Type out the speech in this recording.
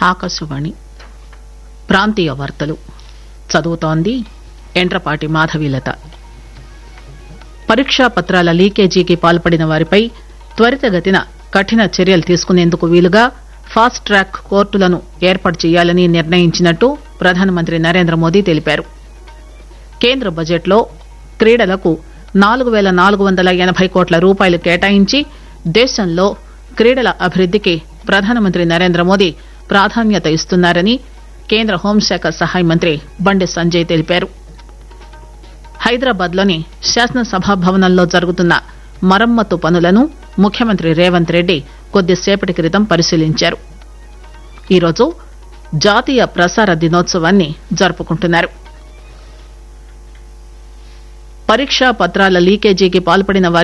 ఆకాశవాణి ప్రాంతీయ వార్తలు చదువుతోంది ఎండ్రపాటి మాధవీలత పరీక్షా పత్రాల లీకేజీకి పాల్పడిన వారిపై త్వరితగతిన కఠిన చర్యలు తీసుకునేందుకు వీలుగా ఫాస్ట్ ట్రాక్ కోర్టులను ఏర్పాటు చేయాలని నిర్ణయించినట్టు ప్రధానమంత్రి నరేంద్ర మోదీ తెలిపారు కేంద్ర బడ్జెట్లో క్రీడలకు నాలుగు పేల నాలుగు వందల ఎనబై కోట్ల రూపాయలు కేటాయించి దేశంలో క్రీడల అభివృద్దికి ప్రధానమంత్రి నరేంద్ర మోదీ ప్రాధాన్యత ఇస్తున్నారని కేంద్ర హోంశాఖ సహాయ మంత్రి బండి సంజయ్ తెలిపారు హైదరాబాద్ లోని శాసనసభా భవనంలో జరుగుతున్న మరమ్మతు పనులను ముఖ్యమంత్రి రేవంత్ రెడ్డి కొద్దిసేపటి క్రితం పరిశీలించారు ఈరోజు జాతీయ ప్రసార దినోత్సవాన్ని జరుపుకుంటున్నారు పరీక్షా పత్రాల లీకేజీకి పాల్పడిన వారి